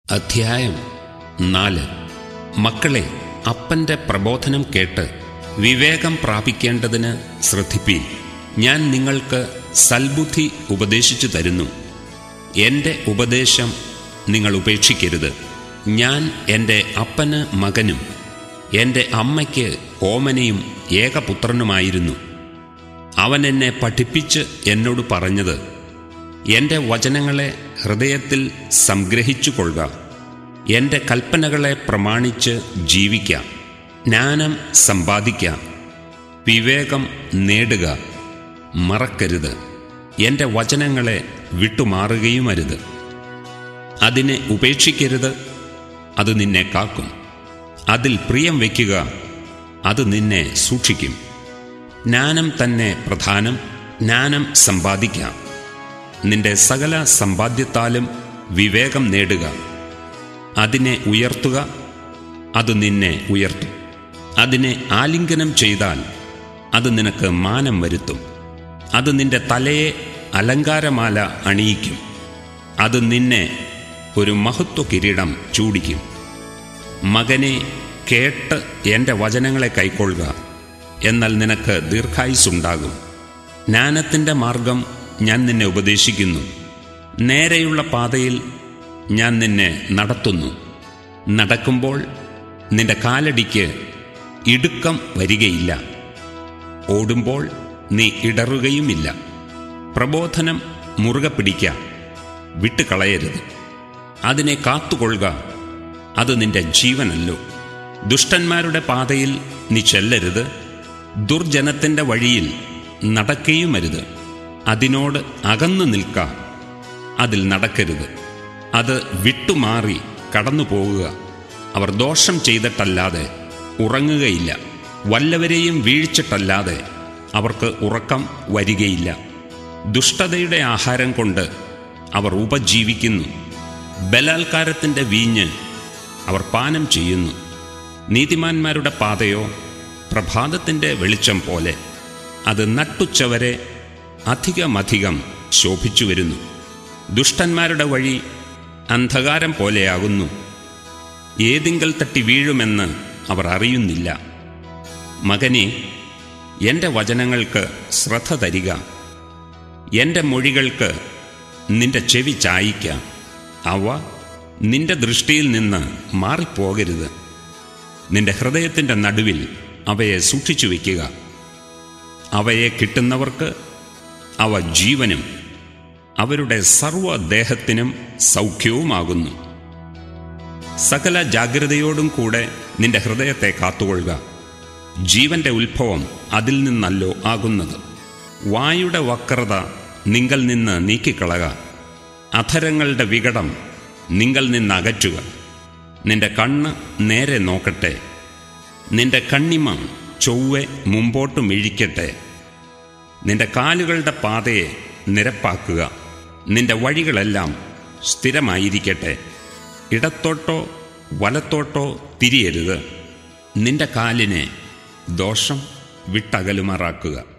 അധ്യായം നാല് മക്കളെ അപ്പന്റെ പ്രബോധനം കേട്ട് വിവേകം പ്രാപിക്കേണ്ടതിന് ശ്രദ്ധിപ്പീൻ ഞാൻ നിങ്ങൾക്ക് സൽബുദ്ധി ഉപദേശിച്ചു തരുന്നു എൻ്റെ ഉപദേശം നിങ്ങൾ ഉപേക്ഷിക്കരുത് ഞാൻ എൻ്റെ അപ്പന് മകനും എൻ്റെ അമ്മയ്ക്ക് ഓമനയും ഏകപുത്രനുമായിരുന്നു അവൻ എന്നെ പഠിപ്പിച്ച് എന്നോട് പറഞ്ഞത് എൻ്റെ വചനങ്ങളെ ഹൃദയത്തിൽ സംഗ്രഹിച്ചു കൊള്ളുക എൻ്റെ കൽപ്പനകളെ പ്രമാണിച്ച് ജീവിക്കാം ജ്ഞാനം സമ്പാദിക്കാം വിവേകം നേടുക മറക്കരുത് എൻ്റെ വചനങ്ങളെ വിട്ടുമാറുകയുമരുത് അതിനെ ഉപേക്ഷിക്കരുത് അത് നിന്നെ കാക്കും അതിൽ പ്രിയം വയ്ക്കുക അത് നിന്നെ സൂക്ഷിക്കും ജ്ഞാനം തന്നെ പ്രധാനം ജ്ഞാനം സമ്പാദിക്കാം നിന്റെ സകല സമ്പാദ്യത്താലും വിവേകം നേടുക അതിനെ ഉയർത്തുക അത് നിന്നെ ഉയർത്തും അതിനെ ആലിംഗനം ചെയ്താൽ അത് നിനക്ക് മാനം വരുത്തും അത് നിന്റെ തലയെ അലങ്കാരമാല അണിയിക്കും അത് നിന്നെ ഒരു മഹത്വ കിരീടം ചൂടിക്കും മകനെ കേട്ട് എൻ്റെ വചനങ്ങളെ കൈക്കൊള്ളുക എന്നാൽ നിനക്ക് ദീർഘായുസുണ്ടാകും ജ്ഞാനത്തിൻ്റെ മാർഗം ഞാൻ നിന്നെ ഉപദേശിക്കുന്നു നേരെയുള്ള പാതയിൽ ഞാൻ നിന്നെ നടത്തുന്നു നടക്കുമ്പോൾ നിന്റെ കാലടിക്ക് ഇടുക്കം വരികയില്ല ഓടുമ്പോൾ നീ ഇടറുകയുമില്ല പ്രബോധനം മുറുകെ പിടിക്കാം വിട്ടുകളയരുത് അതിനെ കാത്തുകൊള്ളുക അത് നിന്റെ ജീവനല്ലോ ദുഷ്ടന്മാരുടെ പാതയിൽ നീ ചെല്ലരുത് ദുർജനത്തിൻ്റെ വഴിയിൽ നടക്കുകയുമരുത് അതിനോട് അകന്നു നിൽക്ക അതിൽ നടക്കരുത് അത് വിട്ടുമാറി കടന്നു പോവുക അവർ ദോഷം ചെയ്തിട്ടല്ലാതെ ഉറങ്ങുകയില്ല വല്ലവരെയും വീഴ്ചിട്ടല്ലാതെ അവർക്ക് ഉറക്കം വരികയില്ല ദുഷ്ടതയുടെ ആഹാരം കൊണ്ട് അവർ ഉപജീവിക്കുന്നു ബലാത്കാരത്തിൻ്റെ വീഞ്ഞ് അവർ പാനം ചെയ്യുന്നു നീതിമാന്മാരുടെ പാതയോ പ്രഭാതത്തിൻ്റെ വെളിച്ചം പോലെ അത് നട്ടുച്ചവരെ അധികമധികം ശോഭിച്ചു വരുന്നു ദുഷ്ടന്മാരുടെ വഴി അന്ധകാരം പോലെയാകുന്നു ഏതിങ്കൽ തട്ടി വീഴുമെന്ന് അവർ അറിയുന്നില്ല മകനെ എൻ്റെ വചനങ്ങൾക്ക് ശ്രദ്ധ തരിക എൻ്റെ മൊഴികൾക്ക് നിന്റെ ചെവി ചായിക്കാം അവ നിന്റെ ദൃഷ്ടിയിൽ നിന്ന് മാറിപ്പോകരുത് നിന്റെ ഹൃദയത്തിൻ്റെ നടുവിൽ അവയെ സൂക്ഷിച്ചു വയ്ക്കുക അവയെ കിട്ടുന്നവർക്ക് അവ ജീവനും അവരുടെ സർവദേഹത്തിനും സൗഖ്യവുമാകുന്നു സകല ജാഗ്രതയോടും കൂടെ നിന്റെ ഹൃദയത്തെ കാത്തുകൊള്ളുക ജീവന്റെ ഉത്ഭവം അതിൽ നിന്നല്ലോ ആകുന്നത് വായുടെ വക്രത നിങ്ങൾ നിന്ന് നീക്കിക്കളക അധരങ്ങളുടെ വികടം നിങ്ങൾ നിന്ന് അകറ്റുക നിന്റെ കണ്ണ് നേരെ നോക്കട്ടെ നിന്റെ കണ്ണിമ ചൊവ്വെ മുമ്പോട്ട് മിഴിക്കട്ടെ നിന്റെ കാലുകളുടെ പാതയെ നിരപ്പാക്കുക നിന്റെ വഴികളെല്ലാം സ്ഥിരമായിരിക്കട്ടെ ഇടത്തോട്ടോ വലത്തോട്ടോ തിരിയരുത് നിന്റെ കാലിനെ ദോഷം വിട്ടകലുമാറാക്കുക